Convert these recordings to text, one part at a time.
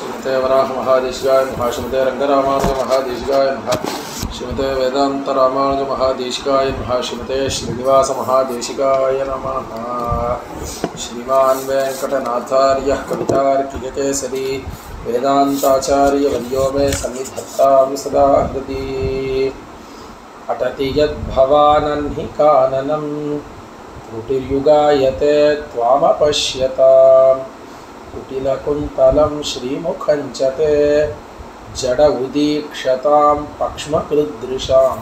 श्रीमते वराहमहादेशिकाय नमः श्रीमते रङ्गरामानुजमहादेशिकाय नमः श्रीमते वेदान्तरामानुजमहादेशिकाय नमः श्रीमते श्रीनिवासमहादेशिकाय नमः श्रीमान् वेङ्कटनाथार्यः कवितार्किककेसरी वेदान्ताचार्यवर्यो मे सन्निधत्तां सदा हृदि अटति यद्भवानह्नि काननं त्रुटिर्युगायते त्वामपश्यताम् कुटिलकुन्तलं श्रीमुखं च ते जड उदीक्षतां பக்ஷ்மகிருத்ருஷாம்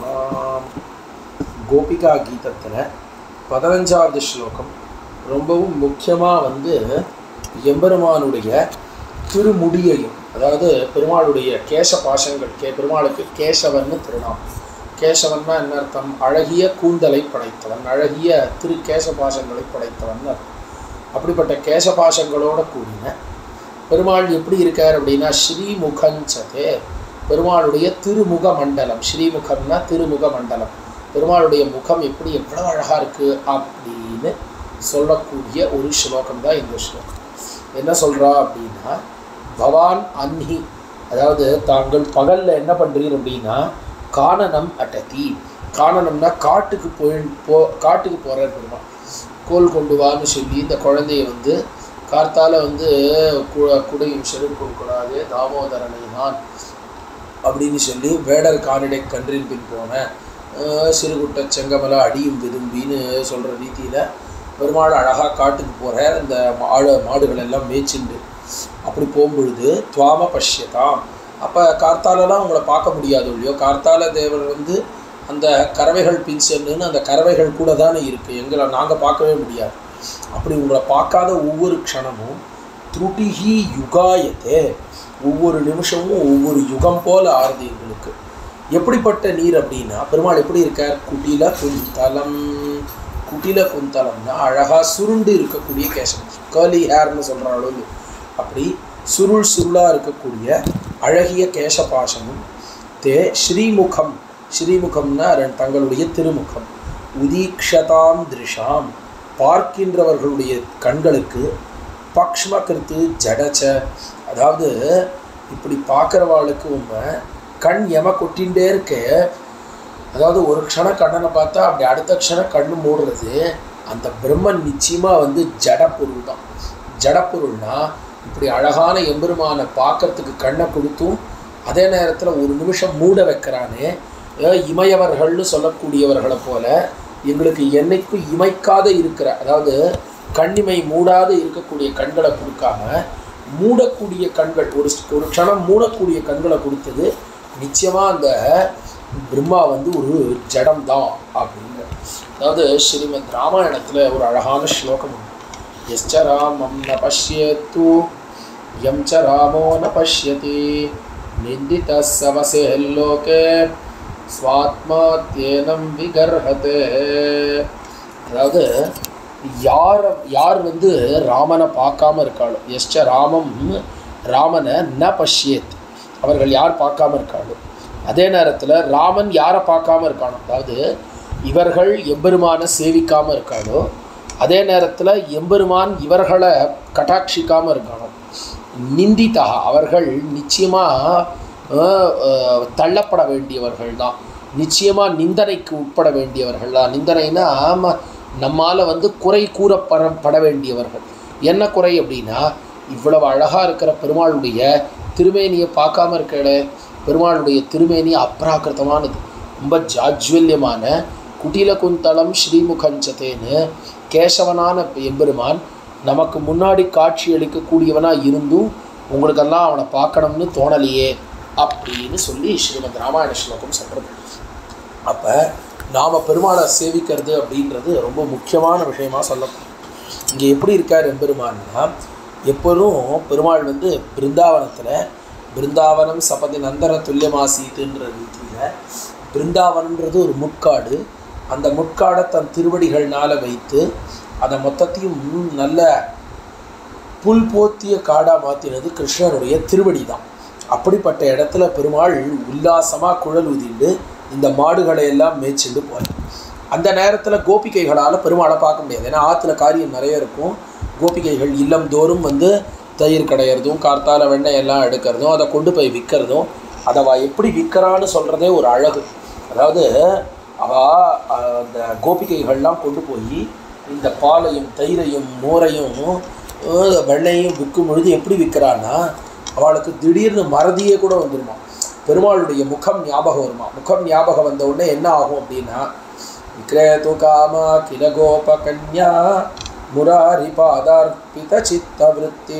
கோபிகா கீதத்தில் பதினஞ்சாவது ஸ்லோகம் ரொம்பவும் முக்கியமாக வந்து எம்பெருமானுடைய திருமுடியையும் அதாவது பெருமாளுடைய கேச பாசங்கள் கே பெருமாளுக்கு கேசவன்னு திருநாம் கேசவன்னா என்ன அர்த்தம் அழகிய கூந்தலை படைத்தவன் அழகிய திரு கேச பாசங்களை படைத்தவன் அர்த்தம் அப்படிப்பட்ட கேசபாசங்களோட கூடின பெருமாள் எப்படி இருக்கார் அப்படின்னா ஸ்ரீமுகஞ்சதே பெருமாளுடைய திருமுக மண்டலம் ஸ்ரீமுகம்னா திருமுக மண்டலம் பெருமாளுடைய முகம் எப்படி எவ்வளோ அழகாக இருக்குது அப்படின்னு சொல்லக்கூடிய ஒரு ஸ்லோகம் தான் இந்த ஸ்லோகம் என்ன சொல்கிறா அப்படின்னா பவான் அன்ஹி அதாவது தாங்கள் பகலில் என்ன பண்ணுறீர் அப்படின்னா கானனம் அட்டதி கானனம்னா காட்டுக்கு போய் போ காட்டுக்கு போகிறார் பெருமாள் கோல் கொண்டு வான்னு சொல்லி இந்த குழந்தைய வந்து கார்த்தால வந்து கு குடையும் செருப்பு கொடுக்கூடாது தாமோதரனை நான் அப்படின்னு சொல்லி வேடர் கானிடை கன்றின் பின் போன சிறுகுட்ட செங்கமல அடியும் விரும்பின்னு சொல்கிற ரீதியில் பெருமாள் அழகாக காட்டுக்கு போகிற இந்த மாடு மாடுகள் எல்லாம் மேய்ச்சிண்டு அப்படி போகும்பொழுது துவாம பஷ்யதாம் அப்போ கார்த்தாலெல்லாம் உங்களை பார்க்க முடியாது இல்லையோ கார்த்தால தேவர் வந்து அந்த கறவைகள் பின்சென்னு அந்த கறவைகள் கூட தானே இருக்குது எங்களை நாங்கள் பார்க்கவே முடியாது அப்படி உங்களை பார்க்காத ஒவ்வொரு க்ஷணமும் துருட்டிஹி யுகாயத்தே ஒவ்வொரு நிமிஷமும் ஒவ்வொரு யுகம் போல் ஆறுது எங்களுக்கு எப்படிப்பட்ட நீர் அப்படின்னா பெருமாள் எப்படி இருக்கார் குட்டில குந்தலம் குட்டில குந்தலம்னா அழகாக சுருண்டு இருக்கக்கூடிய கேசம் கேர்லி ஹேர்னு சொல்கிற அளவு அப்படி சுருள் சுருளாக இருக்கக்கூடிய அழகிய கேசபாசமும் தே ஸ்ரீமுகம் ஸ்ரீமுகம்னா தங்களுடைய திருமுகம் உதீக்ஷதாம் திருஷாம் பார்க்கின்றவர்களுடைய கண்களுக்கு பக்ஷ்மகிருத்து ஜடச்ச அதாவது இப்படி பார்க்குறவாளுக்கு உண்மை கண் எம கொட்டின்ண்டே இருக்க அதாவது ஒரு க்ஷணம் கண்ணனை பார்த்தா அப்படி அடுத்த க்ஷணம் கண்ணு மூடுறது அந்த பிரம்மன் நிச்சயமாக வந்து ஜடப்பொருள் தான் ஜடப்பொருள்னா இப்படி அழகான எம்பெருமானை பார்க்கறதுக்கு கண்ணை கொடுத்தும் அதே நேரத்தில் ஒரு நிமிஷம் மூட வைக்கிறானே இமையவர்கள்னு சொல்லக்கூடியவர்களை போல எங்களுக்கு என்னைக்கும் இமைக்காத இருக்கிற அதாவது கண்ணிமை மூடாத இருக்கக்கூடிய கண்களை கொடுக்காம மூடக்கூடிய கண்கள் ஒரு ஒரு க்ஷணம் மூடக்கூடிய கண்களை கொடுத்தது நிச்சயமாக அந்த பிரம்மா வந்து ஒரு ஜடம் தான் அப்படிங்க அதாவது ஸ்ரீமத் ராமாயணத்தில் ஒரு அழகான ஸ்லோகம் உண்டு எஸ்ச ராமம் ந பஷ்யத்து எம் ச ராமோ ந பஷ்யதி நிந்தித சவசே லோகே ஸ்வாத்மாத்யேனம் விகர்ஹதே அதாவது யார் யார் வந்து ராமனை பார்க்காம இருக்காளோ எஸ்ச ராமம் ராமனை ந பஷ்யேத் அவர்கள் யார் பார்க்காம இருக்காளோ அதே நேரத்தில் ராமன் யாரை பார்க்காம இருக்கானோ அதாவது இவர்கள் எம்பெருமானை சேவிக்காமல் இருக்காளோ அதே நேரத்தில் எம்பெருமான் இவர்களை கட்டாட்சிக்காமல் இருக்கானோ நிந்திதா அவர்கள் நிச்சயமாக தள்ளப்பட வேண்டியவர்கள் தான் நிச்சயமாக நிந்தனைக்கு உட்பட வேண்டியவர்கள் தான் நிந்தனைனா நம்மால் வந்து குறை கூறப்பட பட வேண்டியவர்கள் என்ன குறை அப்படின்னா இவ்வளவு அழகாக இருக்கிற பெருமாளுடைய திருமேனியை பார்க்காம இருக்கல பெருமாளுடைய திருமேனி அப்ராக்கிருத்தமானது ரொம்ப ஜாஜ்வல்யமான குட்டில குந்தளம் ஸ்ரீமுகஞ்சத்தேன்னு கேசவனான எம்பெருமான் நமக்கு முன்னாடி காட்சி அளிக்கக்கூடியவனாக இருந்தும் உங்களுக்கெல்லாம் அவனை பார்க்கணும்னு தோணலையே அப்படின்னு சொல்லி ஸ்ரீமத் ராமாயண ஸ்லோகம் சொல்கிறது அப்போ நாம் பெருமாளை சேவிக்கிறது அப்படின்றது ரொம்ப முக்கியமான விஷயமா சொல்லப்படும் இங்கே எப்படி இருக்கார் எம்பெருமான்னா எப்போதும் பெருமாள் வந்து பிருந்தாவனத்தில் பிருந்தாவனம் சபதி நந்தன துல்லியமாசீத்துன்ற ரீதியில் பிருந்தாவனன்றது ஒரு முட்காடு அந்த முட்காடை தன் திருவடிகள்னால் வைத்து அதை மொத்தத்தையும் நல்ல புல் போத்திய காடாக மாற்றினது கிருஷ்ணனுடைய திருவடி தான் அப்படிப்பட்ட இடத்துல பெருமாள் உல்லாசமாக குழல் ஊதிண்டு இந்த மாடுகளை எல்லாம் மேய்ச்சிண்டு போய் அந்த நேரத்தில் கோபிகைகளால் பெருமாளை பார்க்க முடியாது ஏன்னா ஆற்றுல காரியம் நிறைய இருக்கும் கோபிகைகள் இல்லம் தோறும் வந்து தயிர் கடையிறதும் கார்த்தால வெண்ணெய் எல்லாம் எடுக்கிறதும் அதை கொண்டு போய் விற்கிறதும் அதை அவ எப்படி விற்கிறான்னு சொல்கிறதே ஒரு அழகு அதாவது அவ அஹ், அந்த கோபிகைகள்லாம் கொண்டு போய் இந்த பாலையும் தயிரையும் மோரையும் அஹ், வெண்ணையும் விற்கும் பொழுது எப்படி விற்கிறான்னா அவளுக்கு திடீர்னு மறதியே கூட வந்துருமா பெருமாளுடைய முகம் ஞாபகம் வருமா முகம் ஞாபகம் வந்த உடனே என்ன ஆகும் அப்படின்னா விக்ரேது காமா கில கோபகன்யா முராரி பாதார்ப்பித சித்தவருத்தி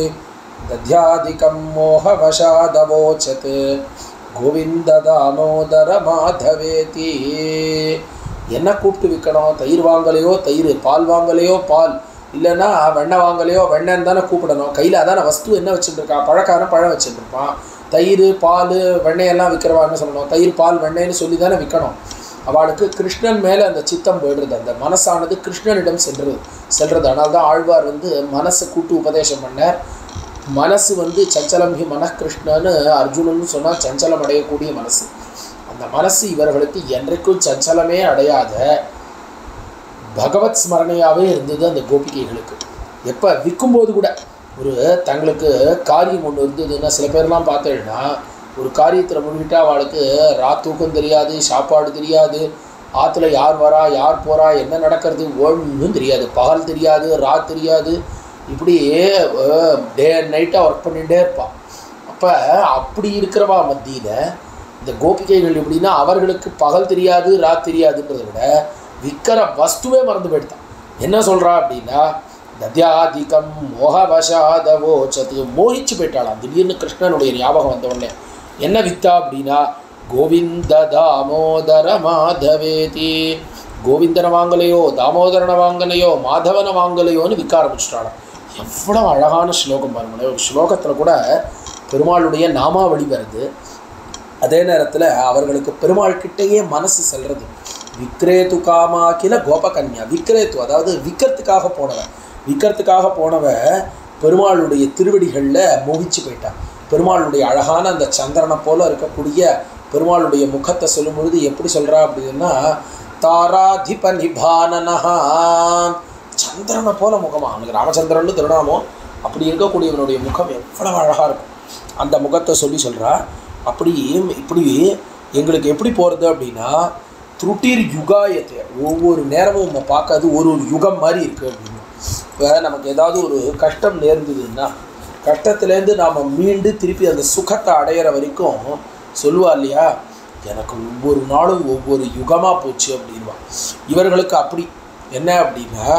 தத்யாதிகம் மோகவசாதவோச்சத் கோவிந்த தாமோதர மாதவேதி என்ன கூப்பிட்டு விற்கணும் தயிர் வாங்கலையோ தயிர் பால் வாங்கலையோ பால் இல்லைன்னா வெண்ணெய் வாங்கலையோ வெண்ணெய்ன்னு தானே கூப்பிடணும் கையில் அதான வஸ்து என்ன வச்சுட்டுருக்கா பழக்காரன் பழம் வச்சுட்டுருப்பான் தயிர் பால் வெண்ணெயெல்லாம் விற்கிறவா என்ன சொல்லணும் தயிர் பால் வெண்ணெய்னு சொல்லி தானே விற்கணும் அவளுக்கு கிருஷ்ணன் மேலே அந்த சித்தம் போயிடுறது அந்த மனசானது கிருஷ்ணனிடம் சென்றது செல்றது அதனால தான் ஆழ்வார் வந்து மனசை கூட்டு உபதேசம் பண்ணார் மனசு வந்து சஞ்சலம் ஹி மனக்கிருஷ்ணன்னு அர்ஜுனன்னு சொன்னால் சஞ்சலம் அடையக்கூடிய மனசு அந்த மனசு இவர்களுக்கு என்றைக்கும் சஞ்சலமே அடையாத பகவத் ஸ்மரணையாகவே இருந்தது அந்த கோபிகைகளுக்கு எப்போ விற்கும்போது கூட ஒரு தங்களுக்கு காரியம் ஒன்று இருந்ததுன்னா சில பேர்லாம் பார்த்தேன்னா ஒரு காரியத்தில் முன்னிட்டு அவளுக்கு ரா தூக்கம் தெரியாது சாப்பாடு தெரியாது ஆற்றுல யார் வரா யார் போகிறா என்ன நடக்கிறது ஒன்றும் தெரியாது பகல் தெரியாது ரா தெரியாது இப்படி டே அண்ட் நைட்டாக ஒர்க் பண்ணிகிட்டே இருப்பாள் அப்போ அப்படி இருக்கிறவா மத்தியில் இந்த கோபிகைகள் எப்படின்னா அவர்களுக்கு பகல் தெரியாது ரா தெரியாதுன்றதை விட விற்கிற வஸ்துவே மறந்து போயிட்டான் என்ன சொல்கிறா அப்படின்னா தத்யாதிகம் மோகவசாதவோ சத்து மோகிச்சு போயிட்டாளாம் திடீர்னு கிருஷ்ணனுடைய ஞாபகம் வந்த உடனே என்ன வித்தா அப்படின்னா கோவிந்த தாமோதர மாதவேதி கோவிந்தனை வாங்கலையோ தாமோதரனை வாங்கலையோ மாதவனை வாங்கலையோன்னு விற்க ஆரம்பிச்சிட்டாளாம் எவ்வளோ அழகான ஸ்லோகம் பாருங்களேன் ஒரு ஸ்லோகத்தில் கூட பெருமாளுடைய நாமாவளி வருது அதே நேரத்தில் அவர்களுக்கு பெருமாள் கிட்டேயே மனசு செல்றது விக்ரேத்து காமா கில கோபகன்யா விக்ரேத்து அதாவது விற்கிறதுக்காக போனவன் விற்கிறதுக்காக போனவன் பெருமாளுடைய திருவடிகளில் மோகிச்சு போயிட்டான் பெருமாளுடைய அழகான அந்த சந்திரனை போல இருக்கக்கூடிய பெருமாளுடைய முகத்தை சொல்லும் பொழுது எப்படி சொல்கிறா அப்படின்னா தாராதிப நிபானனஹா சந்திரனை போல முகமா அவனுக்கு ராமச்சந்திரன் திருநாமம் அப்படி இருக்கக்கூடியவனுடைய முகம் எவ்வளவு அழகாக இருக்கும் அந்த முகத்தை சொல்லி சொல்கிறா அப்படி இப்படி எங்களுக்கு எப்படி போகிறது அப்படின்னா துருட்டிர் யுகாயத்தை ஒவ்வொரு நேரமும் நம்ம பார்க்காது ஒரு ஒரு யுகம் மாதிரி இருக்குது அப்படின்னு இப்போ நமக்கு ஏதாவது ஒரு கஷ்டம் நேர்ந்ததுன்னா கஷ்டத்துலேருந்து நாம் மீண்டு திருப்பி அந்த சுகத்தை அடையிற வரைக்கும் சொல்லுவா இல்லையா எனக்கு ஒவ்வொரு நாளும் ஒவ்வொரு யுகமாக போச்சு அப்படின்வா இவர்களுக்கு அப்படி என்ன அப்படின்னா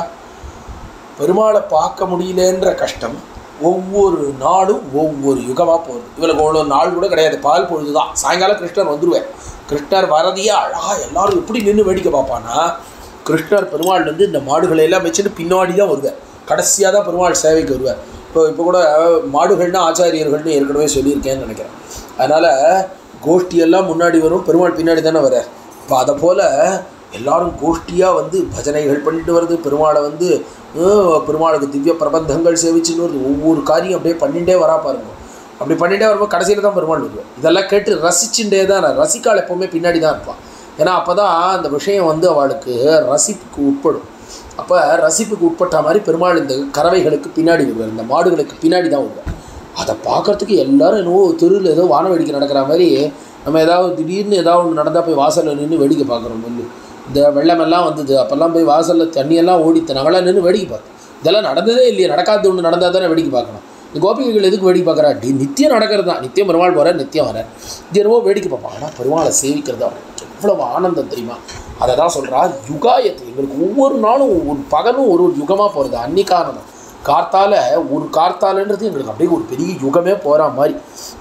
பெருமாளை பார்க்க முடியலன்ற கஷ்டம் ஒவ்வொரு நாளும் ஒவ்வொரு யுகமாக போகுது இவளுக்கு அவ்வளோ நாள் கூட கிடையாது பால் பொழுது தான் சாயங்காலம் கிருஷ்ணர் வந்துடுவேன் கிருஷ்ணர் வரதையே அழகாக எல்லாரும் எப்படி நின்று வேடிக்கை பார்ப்பான்னா கிருஷ்ணர் பெருமாள்லேருந்து இந்த மாடுகளை எல்லாம் வச்சுட்டு பின்னாடி தான் வருவார் கடைசியாக தான் பெருமாள் சேவைக்கு வருவார் இப்போ இப்போ கூட மாடுகள்னா ஆச்சாரியர்கள்னு ஏற்கனவே சொல்லியிருக்கேன்னு நினைக்கிறேன் அதனால் கோஷ்டியெல்லாம் முன்னாடி வரும் பெருமாள் பின்னாடி தானே வரார் இப்போ அதை போல் எல்லாரும் கோஷ்டியாக வந்து பஜனைகள் பண்ணிட்டு வருது பெருமாளை வந்து அஹ், பெருமாளுக்கு திவ்ய பிரபந்தங்கள் சேவிச்சுன்னு வருது ஒவ்வொரு காரியம் அப்படியே பண்ணிகிட்டே வரா பாருங்க அப்படி பண்ணிகிட்டே வரும்போது கடைசியில் தான் பெருமாள் வருவார் இதெல்லாம் கேட்டு ரசிச்சுட்டே தான் ரசிக்கால் எப்போவுமே பின்னாடி தான் இருப்பான் ஏன்னா அப்போ தான் அந்த விஷயம் வந்து அவளுக்கு ரசிப்புக்கு உட்படும் அப்போ ரசிப்புக்கு உட்பட்ட மாதிரி பெருமாள் இந்த கறவைகளுக்கு பின்னாடி வருவார் இந்த மாடுகளுக்கு பின்னாடி தான் வருவார் அதை பார்க்கறதுக்கு எல்லாரும் என்னவோ தெருவில் ஏதோ வான வேடிக்கை நடக்கிற மாதிரி நம்ம ஏதாவது திடீர்னு ஏதாவது ஒன்று நடந்தால் போய் வாசலில் நின்று வேடிக்கை பார்க்குறோம் நெல் இந்த வெள்ளமெல்லாம் வந்தது அப்போல்லாம் போய் வாசலில் தண்ணியெல்லாம் ஓடித்து நாங்களாம் நின்று வேடிக்கை பார்த்தோம் இதெல்லாம் நடந்ததே இல்லையே நடக்காத ஒன்று நடந்தால் தானே வேடிக்கை பார்க்கணும் இந்த கோபிகைகள் எதுக்கு வேடிக்கை பார்க்குறா டி நித்தியம் நடக்கிறது தான் நித்தியம் பெருமாள் போகிற நித்தியம் வர இது என்னவோ வேடிக்கை பார்ப்பாங்க ஆனால் பெருமாளை சேவிக்கிறது அவங்களுக்கு எவ்வளவு ஆனந்தம் தெரியுமா அதை தான் சொல்கிறா யுகாயத்து எங்களுக்கு ஒவ்வொரு நாளும் ஒவ்வொரு பகலும் ஒரு ஒரு யுகமாக போகிறது அன்னிக்காரணம் கார்த்தால ஒரு கார்த்தாலன்றது எங்களுக்கு அப்படியே ஒரு பெரிய யுகமே போகிற மாதிரி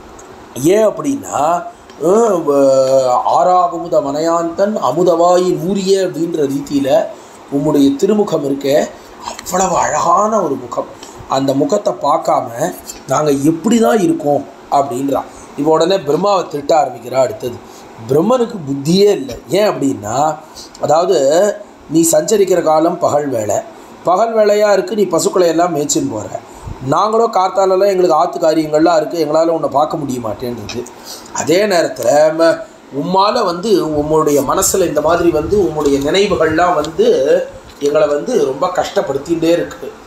ஏன் அப்படின்னா அஹ், வ- ஆறாவமுத மனையாந்தன் அமுதவாயின் ஊரிய அப்படின்ற ரீதியில் உம்முடைய திருமுகம் இருக்கே அவ்வளவு அழகான ஒரு முகம் அந்த முகத்தை பார்க்காம நாங்கள் எப்படி தான் இருக்கோம் அப்படின்றா இப்போ உடனே பிரம்மாவை திட்ட ஆரம்பிக்கிறா அடுத்தது பிரம்மனுக்கு புத்தியே இல்லை ஏன் அப்படின்னா அதாவது நீ சஞ்சரிக்கிற காலம் பகல் வேலை பகல் வேலையாக இருக்குது நீ பசுக்களை எல்லாம் மேய்ச்சின்னு போகிற நாங்களும் கார்த்தாலெல்லாம் எங்களுக்கு ஆற்று காரியங்கள்லாம் இருக்குது எங்களால் உன்னை பார்க்க முடிய மாட்டேன்றது அதே நேரத்தில் உம்மால் வந்து உம்முடைய மனசில் இந்த மாதிரி வந்து உம்முடைய நினைவுகள்லாம் வந்து எங்களை வந்து ரொம்ப கஷ்டப்படுத்திகிட்டே இருக்குது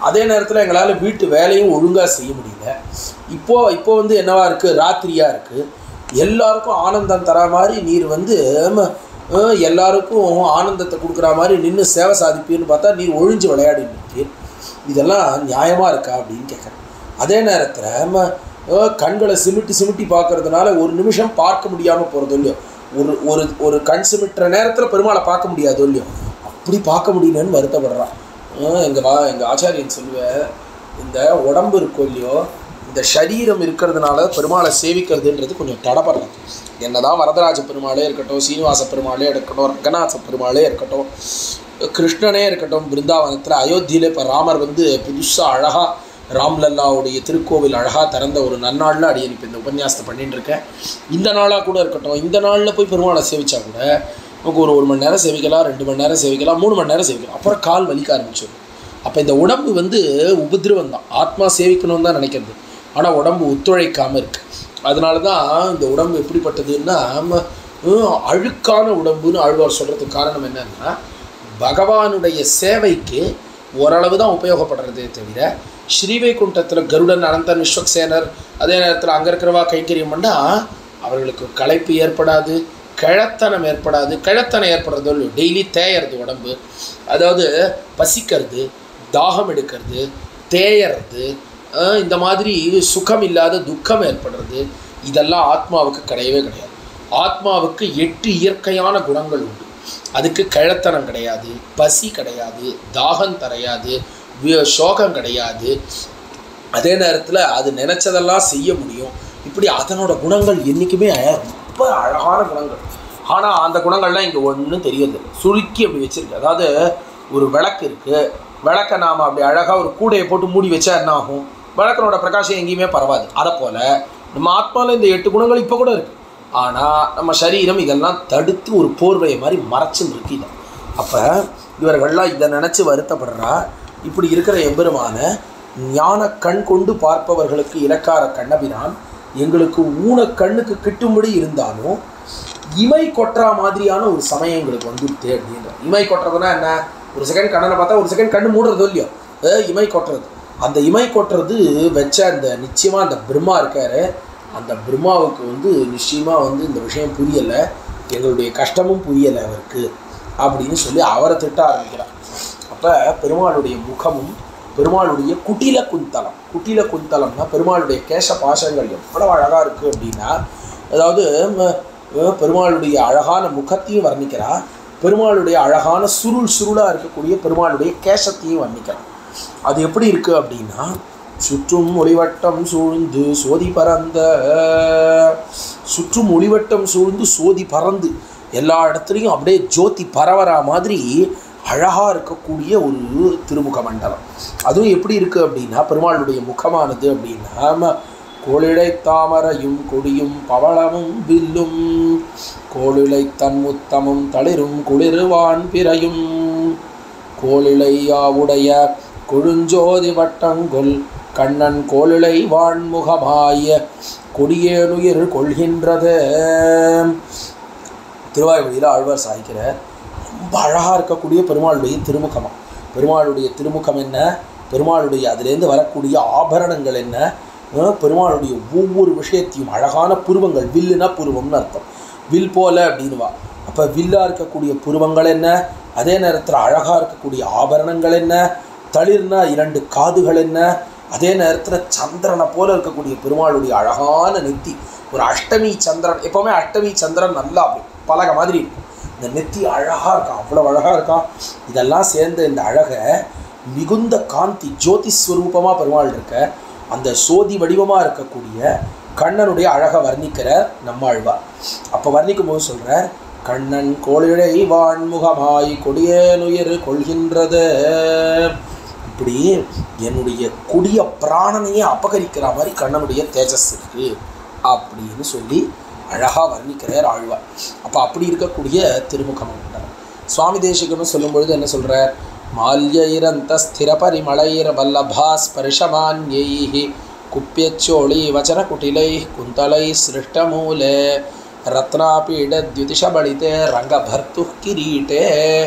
அதே நேரத்தில் எங்களால் வீட்டு வேலையும் ஒழுங்காக செய்ய முடியல இப்போ இப்போ வந்து என்னவா இருக்குது ராத்திரியாக இருக்குது எல்லாருக்கும் ஆனந்தம் தர மாதிரி நீர் வந்து ம, அஹ், எல்லாருக்கும் ஆனந்தத்தை கொடுக்குற மாதிரி நின்று சேவை சாதிப்பீர்னு பார்த்தா நீர் ஒழிஞ்சு விளையாடி நிற்பீர் இதெல்லாம் நியாயமாக இருக்கா அப்படின்னு கேட்குறேன் அதே நேரத்தில் கண்களை சிமிட்டி சிமிட்டி பார்க்கறதுனால ஒரு நிமிஷம் பார்க்க முடியாமல் போகிறதோ இல்லையோ ஒரு ஒரு ஒரு கண் சிமிட்டுற நேரத்தில் பெருமாளை பார்க்க முடியாதோ இல்லையோ அப்படி பார்க்க முடியலன்னு வருத்தப்படுறான் எங்கள் வா எங்கள் ஆச்சாரியன் சொல்லுவேன் இந்த உடம்பு இருக்கோ இல்லையோ இந்த சரீரம் இருக்கிறதுனால பெருமாளை சேவிக்கிறதுன்றது கொஞ்சம் தடப்படுறது என்னதான் வரதராஜ பெருமாளே இருக்கட்டும் சீனிவாச பெருமாளே இருக்கட்டும் ரங்கநாத பெருமாளே இருக்கட்டும் கிருஷ்ணனே இருக்கட்டும் பிருந்தாவனத்தில் அயோத்தியில் இப்போ ராமர் வந்து புதுசாக அழகாக ராம்லல்லாவுடைய திருக்கோவில் அழகாக திறந்த ஒரு நன்னாளில் அடி இப்போ இந்த உபன்யாசத்தை பண்ணிட்டு இருக்கேன் இந்த நாளாக கூட இருக்கட்டும் இந்த நாளில் போய் பெருமாளை சேவிச்சா கூட நமக்கு ஒரு ஒரு மணி நேரம் சேவிக்கலாம் ரெண்டு மணி நேரம் சேவிக்கலாம் மூணு மணி நேரம் சேவிக்கலாம் அப்புறம் கால் வலிக்க ஆரம்பிச்சிடும் அப்போ இந்த உடம்பு வந்து உபதிரவம் தான் ஆத்மா சேவிக்கணும்னு தான் நினைக்கிறது ஆனால் உடம்பு ஒத்துழைக்காமல் இருக்கு அதனால தான் இந்த உடம்பு எப்படிப்பட்டதுன்னா ம- ஹம், அழுக்கான உடம்புன்னு ஆழ்வார் சொல்கிறதுக்கு காரணம் என்னன்னா பகவானுடைய சேவைக்கு ஓரளவு தான் உபயோகப்படுறதே தவிர ஸ்ரீவைகுண்டத்தில் கருடன் அனந்தன் விஸ்வக்சேனர் அதே நேரத்தில் அங்கே இருக்கிறவா கைங்கரியம் பண்ணால் அவர்களுக்கு களைப்பு ஏற்படாது கிழத்தனம் ஏற்படாது கிழத்தனம் ஏற்படுறதோ இல்லையோ டெய்லி தேயறது உடம்பு அதாவது பசிக்கிறது தாகம் எடுக்கிறது தேயறது அஹ் இந்த மாதிரி சுகம் இல்லாத துக்கம் ஏற்படுறது இதெல்லாம் ஆத்மாவுக்கு கிடையவே கிடையாது ஆத்மாவுக்கு எட்டு இயற்கையான குணங்கள் உண்டு அதுக்கு கிழத்தனம் கிடையாது பசி கிடையாது தாகம் தரையாது வி- சோகம் கிடையாது அதே நேரத்தில் அது நினச்சதெல்லாம் செய்ய முடியும் இப்படி அதனோட குணங்கள் என்றைக்குமே ரொம்ப அழகான குணங்கள் ஆனால் அந்த குணங்கள்லாம் இங்கே ஒன்றும் தெரியாது சுருக்கி அப்படி வச்சிருக்கு அதாவது ஒரு விளக்கு இருக்குது விளக்கை நாம் அப்படி அழகாக ஒரு கூடையை போட்டு மூடி வச்சா என்ன ஆகும் விளக்கனோட பிரகாசம் எங்கேயுமே பரவாது அதை போல் நம்ம ஆத்மாவில் இந்த எட்டு குணங்கள் இப்போ கூட இருக்குது ஆனால் நம்ம சரீரம் இதெல்லாம் தடுத்து ஒரு போர்வையை மாதிரி மறைச்சுன்னு இருக்கு இதை அப்போ இவர்கள்லாம் இதை நினச்சி வருத்தப்படுறா இப்படி இருக்கிற எம்பெருமான ஞான கண் கொண்டு பார்ப்பவர்களுக்கு இலக்கார கண்ணபிரான் எங்களுக்கு ஊன கண்ணுக்கு கிட்டும்படி இருந்தாலும் இமை கொட்டுற மாதிரியான ஒரு சமயம் எங்களுக்கு வந்துடுது அப்படின்ற இமை கொட்டுறதுனா என்ன ஒரு செகண்ட் கண்ணனை பார்த்தா ஒரு செகண்ட் கண்ணு மூடுறதோ இல்லையோ அஹ் இமை கொட்டுறது அந்த இமை கொட்டுறது வச்ச அந்த நிச்சயமாக அந்த பிரம்மா இருக்காரு அந்த பிரம்மாவுக்கு வந்து நிச்சயமாக வந்து இந்த விஷயம் புரியலை எங்களுடைய கஷ்டமும் புரியலை அவருக்கு அப்படின்னு சொல்லி அவரை திட்ட ஆரம்பிக்கிறார் அப்போ பெருமாளுடைய முகமும் பெருமாளுடைய குட்டில குந்தலம் குட்டில குந்தலம்னா பெருமாளுடைய கேச பாசங்கள் எவ்வளவு அழகாக இருக்குது அப்படின்னா அதாவது ம- அஹ் பெருமாளுடைய அழகான முகத்தையும் வர்ணிக்கிறா பெருமாளுடைய அழகான சுருள் சுருளாக இருக்கக்கூடிய பெருமாளுடைய கேசத்தையும் வர்ணிக்கிறான் அது எப்படி இருக்குது அப்படின்னா சுற்றும் ஒளிவட்டம் சூழ்ந்து சோதி பறந்த சுற்றும் ஒளிவட்டம் சூழ்ந்து சோதி பறந்து எல்லா இடத்துலையும் அப்படியே ஜோதி பரவரா மாதிரி அழகாக இருக்கக்கூடிய ஒரு திருமுக மண்டலம் அதுவும் எப்படி இருக்குது அப்படின்னா பெருமாளுடைய முகமானது அப்படின்னா ம- கோளிழை தாமரையும் கொடியும் பவளமும் வில்லும் கோளிழை தன்முத்தமும் தளிரும் குளிர்வான் பிறையும் கோளிழையாவுடைய கொழுஞ்சோதி வட்டங்கொல் கண்ணன் கோளிழை வான்முகமாய கொடியேனுயிர் கொள்கின்றது திருவாய்மொழியில் ஆழ்வார் சாய்க்கிறார் ரொம்ப அழகாக இருக்கக்கூடிய பெருமாளுடைய திருமுகமாக பெருமாளுடைய திருமுகம் என்ன பெருமாளுடைய அதுலேருந்து வரக்கூடிய ஆபரணங்கள் என்ன அஹ் பெருமாளுடைய ஒவ்வொரு விஷயத்தையும் அழகான புருவங்கள் வில்லுனா புருவம்னு அர்த்தம் வில் போல அப்படின்வா அப்போ வில்லாக இருக்கக்கூடிய புருவங்கள் என்ன அதே நேரத்தில் அழகாக இருக்கக்கூடிய ஆபரணங்கள் என்ன தளிர்னா இரண்டு காதுகள் என்ன அதே நேரத்தில் சந்திரனை போல இருக்கக்கூடிய பெருமாளுடைய அழகான நெத்தி ஒரு அஷ்டமி சந்திரன் எப்போவுமே அஷ்டமி சந்திரன் நல்லா அப்படி பலகை மாதிரி இருக்கும் இந்த நெத்தி அழகாக இருக்கான் அவ்வளோ அழகாக இருக்கான் இதெல்லாம் சேர்ந்த இந்த அழகை மிகுந்த காந்தி ஜோதி ஸ்வரூபமாக பெருமாள் இருக்க அந்த சோதி வடிவமாக இருக்கக்கூடிய கண்ணனுடைய அழகை வர்ணிக்கிறார் நம்மாழ்வார் அப்போ வர்ணிக்கும் போது சொல்கிறார் கண்ணன் கோழிழை வான்முகமாய் கொடியேனுயிர் கொள்கின்றது இப்படி என்னுடைய கொடிய பிராணனையே அபகரிக்கிற மாதிரி கண்ணனுடைய தேஜஸ் இருக்கு அப்படின்னு சொல்லி அழகாக வர்ணிக்கிறார் ஆழ்வார் அப்போ அப்படி இருக்கக்கூடிய திருமுக மண்டலம் சுவாமி தேசிகனும் சொல்லும் பொழுது என்ன சொல்கிறார் மால்யைரந்த ஸ்திர பரிமளைர வல்லபா ஸ்பர்ஷமான்யை குப்பியச்சோழி வச்சன குட்டிலை குந்தலை சிருஷ்டமூலே ரத்னாபீட தியுதிஷபலிதே ரங்கபர்த்து கிரீட்டே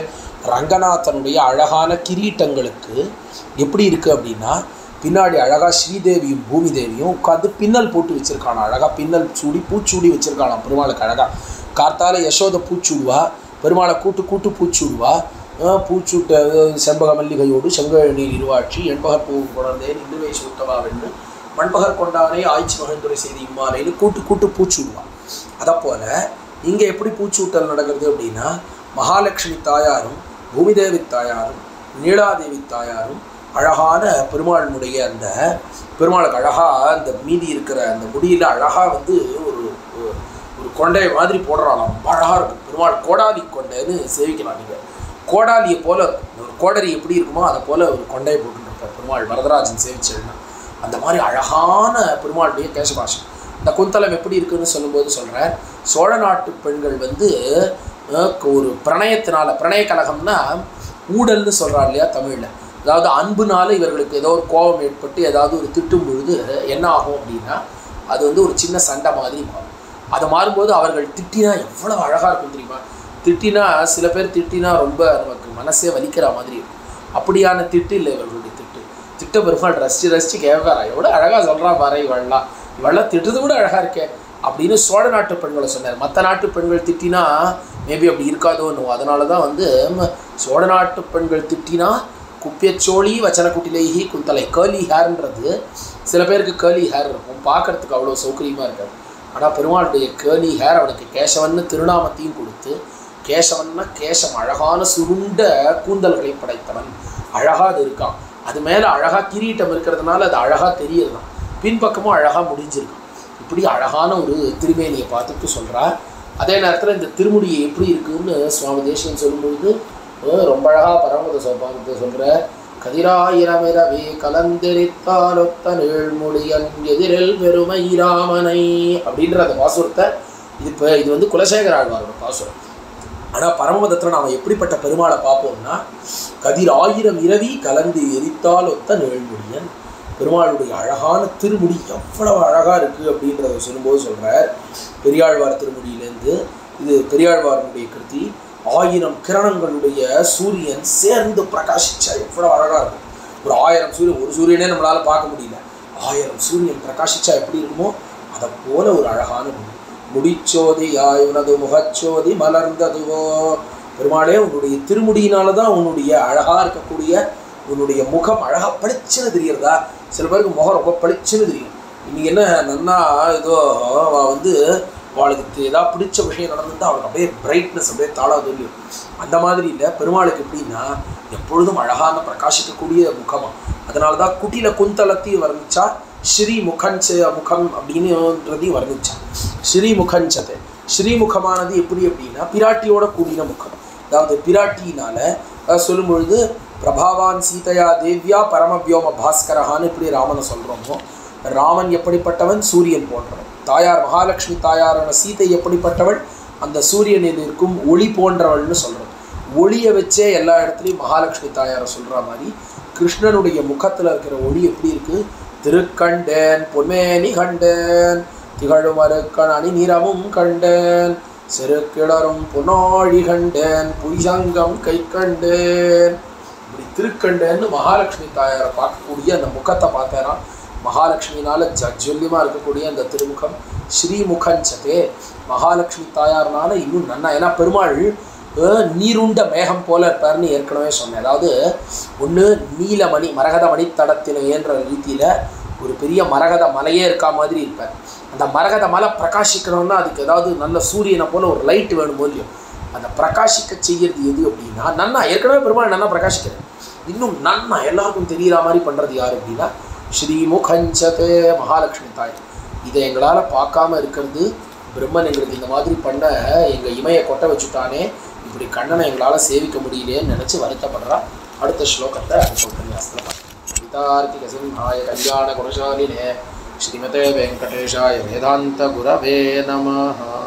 ரங்கநாதனுடைய அழகான கிரீட்டங்களுக்கு எப்படி இருக்குது அப்படின்னா பின்னாடி அழகாக ஸ்ரீதேவியும் பூமி தேவியும் உட்காந்து பின்னல் போட்டு வச்சுருக்கானா அழகாக பின்னல் சூடி பூச்சூடி வச்சுருக்கானாம் பெருமாளுக்கு அழகாக கார்த்தால யசோத பூச்சூடுவா பெருமாளை கூட்டு கூட்டு பூச்சூடுவா அஹ் பூச்சூட்ட அஹ் செண்பக மல்லிகையோடு செங்கழ் நீர் இருவாட்சி எண்பகர் பூ குழந்தேன் இந்துவை சூட்டவா வென்று மண்பகர் கொண்டானே ஆய்ச்சி மகந்துரை செய்தி இம்மாலைன்னு கூட்டு கூட்டு பூச்சூடுவான் அதை போல இங்கே எப்படி பூச்சூட்டல் நடக்கிறது அப்படின்னா மகாலட்சுமி தாயாரும் பூமிதேவி தாயாரும் நீலாதேவி தாயாரும் அழகான பெருமாளினுடைய அந்த பெருமாளுக்கு அழகாக அந்த மீதி இருக்கிற அந்த முடியில் அழகாக வந்து ஒரு ஒரு- ஒரு கொண்டை மாதிரி போடுறாளாம் ரொம்ப அழகாக இருக்கும் பெருமாள் கோடாலி கொண்டைன்னு சேவிக்கலாம் நீங்கள் கோடாலியை போல ஒரு கோடரி எப்படி இருக்குமோ அதை போல ஒரு கொண்டையை போட்டுருப்பார் பெருமாள் வரதராஜன் சேவிச்சேன்னா அந்த மாதிரி அழகான பெருமாளுடைய கேசபாஷம் இந்த குந்தலம் எப்படி இருக்குன்னு சொல்லும்போது சொல்கிறார் சோழ நாட்டு பெண்கள் வந்து அஹ், ஒரு பிரணயத்தினால பிரணய கலகம்னா ஊடல்னு சொல்கிறார் இல்லையா தமிழில் அதாவது அன்புனால இவர்களுக்கு ஏதோ ஒரு கோபம் ஏற்பட்டு ஏதாவது ஒரு திட்டும் பொழுது என்ன ஆகும் அப்படின்னா அது வந்து ஒரு சின்ன சண்டை மாதிரி மாறும் அது மாறும்போது அவர்கள் திட்டினா எவ்வளோ அழகாக இருக்கும் தெரியுமா திட்டினா சில பேர் திட்டினா ரொம்ப நமக்கு மனசே வலிக்கிற மாதிரி இருக்கும் அப்படியான திட்டு இல்லை இவர்களுடைய திட்டு திட்ட பெருமாள் ரசிச்சு ரசிச்சு கேட்கறா எவ்வளோ அழகாக சொல்கிறா பாரு இவள்லாம் இவள்லாம் திட்டுறது கூட அழகாக இருக்கே அப்படின்னு சோழ நாட்டு பெண்களை சொன்னார் மற்ற நாட்டு பெண்கள் திட்டினா மேபி அப்படி இருக்காதோன்னு அதனால தான் வந்து ம, சோழ நாட்டு பெண்கள் திட்டினா குப்பியச்சோழி வச்சன குட்டிலேஹி குந்தலை கேர்லி ஹேர்ன்றது சில பேருக்கு கேர்லி ஹேர் இருக்கும் பார்க்கறதுக்கு அவ்வளோ சௌகரியமாக இருக்காது ஆனால் பெருமாளுடைய கேர்லி ஹேர் அவனுக்கு கேசவன்னு திருநாமத்தையும் கொடுத்து கேசவன்னா கேசம் அழகான சுருண்ட கூந்தல்களை படைத்தவன் அழகாக அது இருக்கான் அது மேலே அழகாக கிரீட்டம் இருக்கிறதுனால அது அழகாக தெரியறதான் பின்பக்கமும் அழகாக முடிஞ்சிருக்கும் இப்படி அழகான ஒரு திருமேனியை பார்த்துட்டு சொல்கிறா அதே நேரத்தில் இந்த திருமுடியை எப்படி இருக்குன்னு சுவாமி தேசியன் சொல்லும்பொழுது அஹ் ரொம்ப அழகாக பரமத சோபானத்தை சொல்கிற கதிராயிரமிரவே கலந்தெரித்தாலொத்த நீழ்மொழியன் எதிரில் பெருமை ராமனை அப்படின்ற அந்த பாசுரத்தை இது இப்போ இது வந்து குலசேகர ஆழ்வாரோட பாசுரம் ஆனால் பரமபதத்தில் நாம் எப்படிப்பட்ட பெருமாளை பார்ப்போம்னா கதிர் ஆயிரம் இரவி கலந்து எரித்தால் ஒத்த நிழல்முடியன் பெருமாளுடைய அழகான திருமுடி எவ்வளவு அழகாக இருக்குது அப்படின்றத சொல்லும்போது சொல்கிறார் பெரியாழ்வார் திருமுடியிலேருந்து இது பெரியாழ்வாருடைய கிருதி ஆயிரம் கிரணங்களுடைய சூரியன் சேர்ந்து பிரகாசிச்சா எவ்வளோ அழகாக இருக்கும் ஒரு ஆயிரம் சூரியன் ஒரு சூரியனே நம்மளால் பார்க்க முடியல ஆயிரம் சூரியன் பிரகாசிச்சா எப்படி இருக்குமோ அதை போல ஒரு அழகான முடி முடிச்சோதியாய் உனது முகச்சோதி மலர்ந்ததுவோ பெருமாளே உன்னுடைய திருமுடியினால தான் உன்னுடைய அழகாக இருக்கக்கூடிய உன்னுடைய முகம் அழகாக பளிச்சுன்னு தெரியறதா சில பேருக்கு முகம் ரொம்ப பளிச்சுன்னு தெரியும் இன்னைக்கு என்ன நன்னா ஏதோ அவ வந்து அவளுக்கு ஏதாவது பிடிச்ச விஷயம் நடந்துட்டு அவளுக்கு அப்படியே பிரைட்னஸ் அப்படியே தாளா தெரியும் அந்த மாதிரி இல்லை பெருமாளுக்கு எப்படின்னா எப்பொழுதும் அழகான பிரகாசிக்கக்கூடிய முகமா அதனால தான் குட்டில குந்தலத்தையும் வர்ணிச்சா ஸ்ரீ முகஞ்ச முகம் அப்படின்னுன்றதையும் வர்ணிச்சா ஸ்ரீ முகஞ்சது ஸ்ரீமுகமானது எப்படி அப்படின்னா பிராட்டியோட கூடின முகம் அதாவது பிராட்டினால அஹ், சொல்லும் பொழுது பிரபாவான் சீதையா தேவ்யா பரமவியோம பாஸ்கரஹான்னு இப்படி ராமனை சொல்கிறோமோ ராமன் எப்படிப்பட்டவன் சூரியன் போன்றவன் தாயார் மகாலட்சுமி தாயாரான சீதை எப்படிப்பட்டவள் அந்த சூரியனில் இருக்கும் ஒளி போன்றவள்னு சொல்கிறோம் ஒளியை வச்சே எல்லா இடத்துலையும் மகாலட்சுமி தாயாரை சொல்கிற மாதிரி கிருஷ்ணனுடைய முகத்தில் இருக்கிற ஒளி எப்படி இருக்குது திருக்கண்டேன் பொன்மேனி கண்டேன் திகழும் அருக்கண் அணி நிறமும் கண்டேன் செருக்கிடரும் பொன்னாழி கண்டேன் புரிசங்கம் கை கண்டேன் இப்படி திருக்கண்டேன்னு மகாலட்சுமி தாயாரை பார்க்கக்கூடிய அந்த முகத்தை பார்த்தேன்னா மகாலட்சுமினால ஜஜ்வல்யமாக இருக்கக்கூடிய அந்த திருமுகம் ஸ்ரீமுகஞ்சதே மகாலட்சுமி தாயார்னால இன்னும் நன்னா ஏன்னா பெருமாள் அஹ், நீருண்ட மேகம் போல இருப்பார்னு ஏற்கனவே சொன்னேன் அதாவது ஒன்று நீலமணி மரகத மணித்தடத்தில் ஏன்ற ரீதியில் ஒரு பெரிய மரகத மலையே இருக்கா மாதிரி இருப்பார் அந்த மரகத மலை பிரகாசிக்கணும்னா அதுக்கு ஏதாவது நல்ல சூரியனை போல ஒரு லைட் வேணும் இல்லையோ அந்த பிரகாசிக்க செய்யறது எது அப்படின்னா நன்னா ஏற்கனவே பெருமாள் நன்னா பிரகாசிக்கிறேன் இன்னும் நன்னா எல்லாருக்கும் தெரிகிற மாதிரி பண்ணுறது யார் அப்படின்னா ஸ்ரீமுகஞ்சதே மகாலட்சுமி தாய் இதை எங்களால் பார்க்காம இருக்கிறது பிரம்மன் எங்களுக்கு இந்த மாதிரி பண்ண எங்கள் இமையை கொட்ட வச்சுட்டானே இப்படி கண்ணனை எங்களால் சேவிக்க முடியலையேன்னு நினச்சி வருத்தப்படுறா அடுத்த ஸ்லோகத்தை அடுத்த உபன்யாசத்தில் பார்க்கலாம் பிதார்த்திக சிம்ஹாய கல்யாண குணசாலினே ஸ்ரீமதே வெங்கடேஷாய வேதாந்த குரவே நமஹ